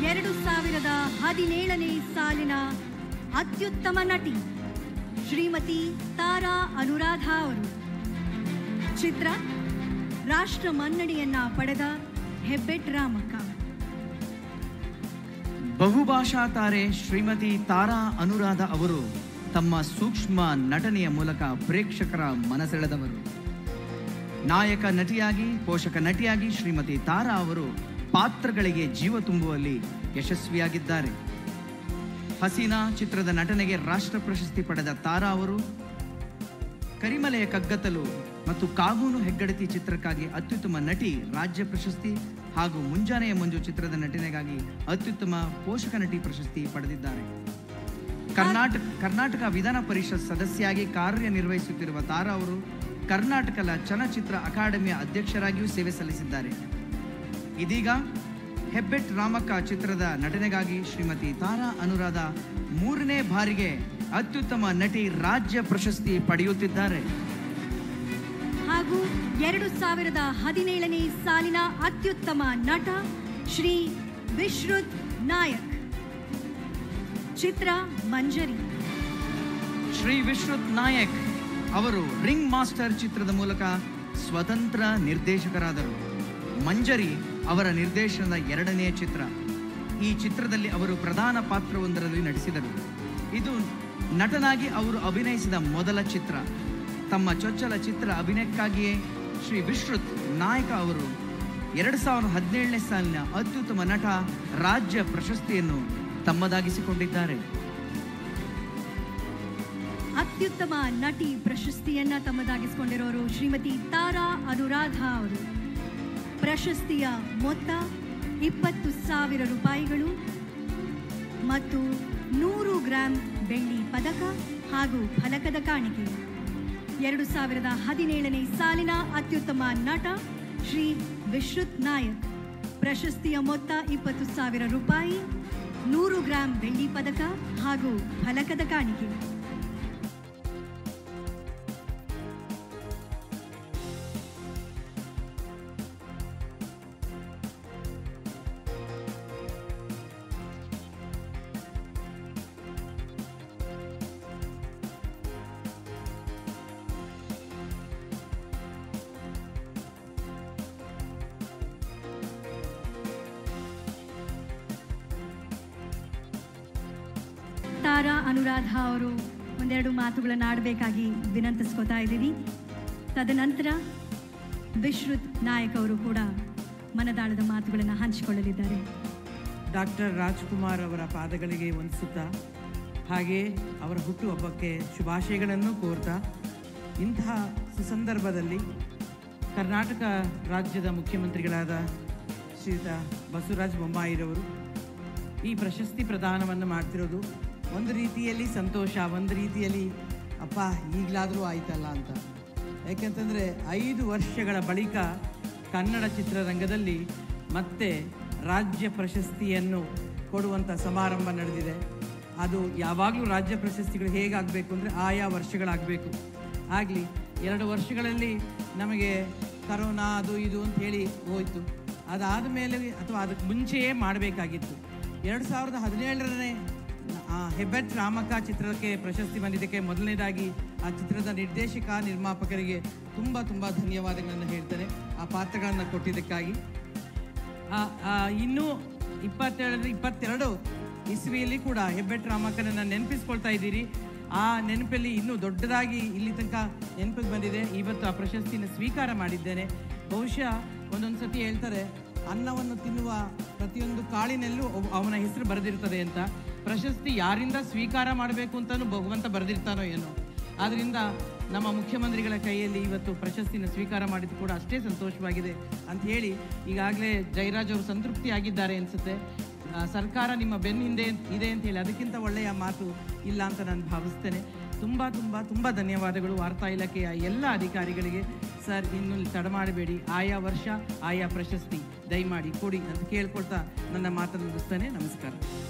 ಎರಡು ಸಾವಿರದ ಹದಿನೇಳನೇ ಸಾಲಿನ ಅತ್ಯುತ್ತಮ ನಟಿ ಶ್ರೀಮತಿ ತಾರಾ ಅನುರಾಧ ಅವರು ಚಿತ್ರ ರಾಷ್ಟ್ರ ಮನ್ನಣೆಯನ್ನ ಪಡೆದ ಹೆಬ್ಬೆಟ್ ರಾಮಕ್ಕ ಬಹುಭಾಷಾ ತಾರೆ ಶ್ರೀಮತಿ ತಾರಾ ಅನುರಾಧ ಅವರು ತಮ್ಮ ಸೂಕ್ಷ್ಮ ನಟನೆಯ ಮೂಲಕ ಪ್ರೇಕ್ಷಕರ ಮನಸೆಳೆದವರು ನಾಯಕ ನಟಿಯಾಗಿ ಪೋಷಕ ನಟಿಯಾಗಿ ಶ್ರೀಮತಿ ತಾರಾ ಅವರು ಪಾತ್ರಗಳಿಗೆ ಜೀವ ತುಂಬುವಲ್ಲಿ ಯಶಸ್ವಿಯಾಗಿದ್ದಾರೆ ಹಸೀನಾ ಚಿತ್ರದ ನಟನೆಗೆ ರಾಷ್ಟ್ರ ಪ್ರಶಸ್ತಿ ಪಡೆದ ತಾರಾ ಅವರು ಕರಿಮಲೆಯ ಕಗ್ಗತ್ತಲು ಮತ್ತು ಕಾನೂನು ಹೆಗ್ಗಡತಿ ಚಿತ್ರಕ್ಕಾಗಿ ಅತ್ಯುತ್ತಮ ನಟಿ ರಾಜ್ಯ ಪ್ರಶಸ್ತಿ ಹಾಗೂ ಮುಂಜಾನೆಯ ಮಂಜು ಚಿತ್ರದ ನಟನೆಗಾಗಿ ಅತ್ಯುತ್ತಮ ಪೋಷಕ ನಟಿ ಪ್ರಶಸ್ತಿ ಪಡೆದಿದ್ದಾರೆ ಕರ್ನಾಟಕ ಕರ್ನಾಟಕ ವಿಧಾನ ಪರಿಷತ್ ಸದಸ್ಯಾಗಿ ಕಾರ್ಯನಿರ್ವಹಿಸುತ್ತಿರುವ ತಾರಾ ಅವರು ಕರ್ನಾಟಕದ ಚಲನಚಿತ್ರ ಅಕಾಡೆಮಿಯ ಅಧ್ಯಕ್ಷರಾಗಿಯೂ ಸೇವೆ ಸಲ್ಲಿಸಿದ್ದಾರೆ ಇದೀಗ ಹೆಬ್ಬೆಟ್ ರಾಮಕ್ಕ ಚಿತ್ರದ ನಟನೆಗಾಗಿ ಶ್ರೀಮತಿ ತಾರಾ ಅನುರಾಧ ಮೂರನೇ ಬಾರಿಗೆ ಅತ್ಯುತ್ತಮ ನಟಿ ರಾಜ್ಯ ಪ್ರಶಸ್ತಿ ಪಡೆಯುತ್ತಿದ್ದಾರೆ ಹಾಗೂ ಎರಡು ಸಾವಿರದ ಹದಿನೇಳನೇ ಸಾಲಿನ ಅತ್ಯುತ್ತಮ ನಟ ಶ್ರೀ ವಿಶ್ರುತ್ ನಾಯಕ್ ಚಿತ್ರ ಮಂಜರಿ ಶ್ರೀ ವಿಶ್ರುತ್ ನಾಯಕ್ ಅವರು ರಿಂಗ್ ಮಾಸ್ಟರ್ ಚಿತ್ರದ ಮೂಲಕ ಸ್ವತಂತ್ರ ನಿರ್ದೇಶಕರಾದರು ಮಂಜರಿ ಅವರ ನಿರ್ದೇಶನದ ಎರಡನೇ ಚಿತ್ರ ಈ ಚಿತ್ರದಲ್ಲಿ ಅವರು ಪ್ರಧಾನ ಪಾತ್ರವೊಂದರಲ್ಲಿ ನಟಿಸಿದರು ಇದು ನಟನಾಗಿ ಅವರು ಅಭಿನಯಿಸಿದ ಮೊದಲ ಚಿತ್ರ ತಮ್ಮ ಚೊಚ್ಚಲ ಚಿತ್ರ ಅಭಿನಯಕ್ಕಾಗಿಯೇ ಶ್ರೀ ವಿಶ್ರುತ್ ನಾಯಕ ಅವರು ಎರಡು ಸಾವಿರದ ಹದಿನೇಳನೇ ಸಾಲಿನ ಅತ್ಯುತ್ತಮ ನಟ ರಾಜ್ಯ ಪ್ರಶಸ್ತಿಯನ್ನು ತಮ್ಮದಾಗಿಸಿಕೊಂಡಿದ್ದಾರೆ ಅತ್ಯುತ್ತಮ ನಟಿ ಪ್ರಶಸ್ತಿಯನ್ನ ತಮ್ಮದಾಗಿಸಿಕೊಂಡಿರೋರು ಶ್ರೀಮತಿ ತಾರಾ ಅನುರಾಧ ಅವರು ಪ್ರಶಸ್ತಿಯ ಮೊತ್ತ ಇಪ್ಪತ್ತು ಸಾವಿರ ರೂಪಾಯಿಗಳು ಮತ್ತು ನೂರು ಗ್ರಾಂ ಬೆಳ್ಳಿ ಪದಕ ಹಾಗೂ ಫಲಕದ ಕಾಣಿಕೆ ಎರಡು ಸಾವಿರದ ಹದಿನೇಳನೇ ಸಾಲಿನ ಅತ್ಯುತ್ತಮ ನಟ ಶ್ರೀ ವಿಶ್ರುತ್ ನಾಯಕ್ ಪ್ರಶಸ್ತಿಯ ಮೊತ್ತ ಇಪ್ಪತ್ತು ಸಾವಿರ ರೂಪಾಯಿ ನೂರು ಗ್ರಾಂ ಬೆಳ್ಳಿ ಪದಕ ಹಾಗೂ ಫಲಕದ ಕಾಣಿಕೆ ತಾರಾ ಅನುರಾಧ ಅವರು ಒಂದೆರಡು ಮಾತುಗಳನ್ನು ಆಡಬೇಕಾಗಿ ವಿನಂತಿಸ್ಕೋತಾ ಇದ್ದೀವಿ ತದನಂತರ ವಿಶ್ರುತ್ ನಾಯಕ್ ಅವರು ಕೂಡ ಮನದಾಳದ ಮಾತುಗಳನ್ನು ಹಂಚಿಕೊಳ್ಳಲಿದ್ದಾರೆ ಡಾಕ್ಟರ್ ರಾಜ್ಕುಮಾರ್ ಅವರ ಪಾದಗಳಿಗೆ ವಂದಿಸುತ್ತಾ ಹಾಗೆ ಅವರ ಹುಟ್ಟುಹಬ್ಬಕ್ಕೆ ಶುಭಾಶಯಗಳನ್ನು ಕೋರ್ತಾ ಇಂತಹ ಸುಸಂದರ್ಭದಲ್ಲಿ ಕರ್ನಾಟಕ ರಾಜ್ಯದ ಮುಖ್ಯಮಂತ್ರಿಗಳಾದ ಶ್ರೀಯುತ ಬಸವರಾಜ ಬೊಮ್ಮಾಯಿರವರು ಈ ಪ್ರಶಸ್ತಿ ಪ್ರದಾನವನ್ನು ಮಾಡ್ತಿರೋದು ಒಂದು ರೀತಿಯಲ್ಲಿ ಸಂತೋಷ ಒಂದು ರೀತಿಯಲ್ಲಿ ಅಪ್ಪ ಈಗಲಾದರೂ ಆಯ್ತಲ್ಲ ಅಂತ ಯಾಕೆಂತಂದರೆ ಐದು ವರ್ಷಗಳ ಬಳಿಕ ಕನ್ನಡ ಚಿತ್ರರಂಗದಲ್ಲಿ ಮತ್ತೆ ರಾಜ್ಯ ಪ್ರಶಸ್ತಿಯನ್ನು ಕೊಡುವಂಥ ಸಮಾರಂಭ ನಡೆದಿದೆ ಅದು ಯಾವಾಗಲೂ ರಾಜ್ಯ ಪ್ರಶಸ್ತಿಗಳು ಹೇಗಾಗಬೇಕು ಅಂದರೆ ಆಯಾ ವರ್ಷಗಳಾಗಬೇಕು ಆಗಲಿ ಎರಡು ವರ್ಷಗಳಲ್ಲಿ ನಮಗೆ ಕರೋನಾ ಅದು ಇದು ಅಂತ ಹೇಳಿ ಹೋಯಿತು ಅದಾದ ಮೇಲೆ ಅಥವಾ ಅದಕ್ಕೆ ಮುಂಚೆಯೇ ಮಾಡಬೇಕಾಗಿತ್ತು ಎರಡು ಸಾವಿರದ ಹದಿನೇಳರನೇ ಆ ಹೆಬ್ಬೆಟ್ ರಾಮಕ್ಕ ಚಿತ್ರಕ್ಕೆ ಪ್ರಶಸ್ತಿ ಬಂದಿದ್ದಕ್ಕೆ ಮೊದಲನೇದಾಗಿ ಆ ಚಿತ್ರದ ನಿರ್ದೇಶಕ ನಿರ್ಮಾಪಕರಿಗೆ ತುಂಬ ತುಂಬ ಧನ್ಯವಾದಗಳನ್ನು ಹೇಳ್ತೇನೆ ಆ ಪಾತ್ರಗಳನ್ನು ಕೊಟ್ಟಿದ್ದಕ್ಕಾಗಿ ಆ, ಆ, ಇನ್ನೂ ಇಪ್ಪತ್ತೆರಡು ಇಪ್ಪತ್ತೆರಡು ಇಸ್ವಿಯಲ್ಲಿ ಕೂಡ ಹೆಬ್ಬೆಟ್ ರಾಮಕ್ಕನನ್ನು ನೆನಪಿಸ್ಕೊಳ್ತಾ ಇದ್ದೀರಿ ಆ ನೆನಪಲ್ಲಿ ಇನ್ನೂ ದೊಡ್ಡದಾಗಿ ಇಲ್ಲಿ ತನಕ ನೆನಪಿಗೆ ಬಂದಿದೆ ಇವತ್ತು ಆ ಪ್ರಶಸ್ತಿನ ಸ್ವೀಕಾರ ಮಾಡಿದ್ದೇನೆ ಬಹುಶಃ ಒಂದೊಂದು ಸತಿ ಹೇಳ್ತಾರೆ ಅನ್ನವನ್ನು ತಿನ್ನುವ ಪ್ರತಿಯೊಂದು ಕಾಳಿನಲ್ಲೂ ಒಬ್ಬ- ಅವನ ಹೆಸರು ಬರೆದಿರ್ತದೆ ಅಂತ ಪ್ರಶಸ್ತಿ ಯಾರಿಂದ ಸ್ವೀಕಾರ ಮಾಡಬೇಕು ಅಂತಲೂ ಭಗವಂತ ಬರೆದಿರ್ತಾನೋ ಏನೋ ಆದ್ದರಿಂದ ನಮ್ಮ ಮುಖ್ಯಮಂತ್ರಿಗಳ ಕೈಯಲ್ಲಿ ಇವತ್ತು ಪ್ರಶಸ್ತಿನ ಸ್ವೀಕಾರ ಮಾಡಿದ್ದು ಕೂಡ ಅಷ್ಟೇ ಸಂತೋಷವಾಗಿದೆ ಅಂತ ಹೇಳಿ ಈಗಾಗಲೇ ಜಯರಾಜ್ ಅವರು ಸಂತೃಪ್ತಿ ಆಗಿದ್ದಾರೆ ಅನಿಸುತ್ತೆ ಆ, ಸರ್ಕಾರ ನಿಮ್ಮ ಬೆನ್ನ ಹಿಂದೆ ಇದೆ ಅಂತ ಹೇಳಿ ಅದಕ್ಕಿಂತ ಒಳ್ಳೆಯ ಮಾತು ಇಲ್ಲ ಅಂತ ನಾನು ಭಾವಿಸ್ತೇನೆ ತುಂಬ ತುಂಬ ತುಂಬ ಧನ್ಯವಾದಗಳು ವಾರ್ತಾ ಇಲಾಖೆಯ ಎಲ್ಲ ಅಧಿಕಾರಿಗಳಿಗೆ ಸರ್ ಇನ್ನು ತಡ ಮಾಡಬೇಡಿ ಆಯಾ ವರ್ಷ ಆಯಾ ಪ್ರಶಸ್ತಿ ದಯಮಾಡಿ ಕೊಡಿ ಅಂತ ಕೇಳ್ಕೊಳ್ತಾ ನನ್ನ ಮಾತನ್ನು ಮುಗಿಸ್ತೇನೆ ನಮಸ್ಕಾರ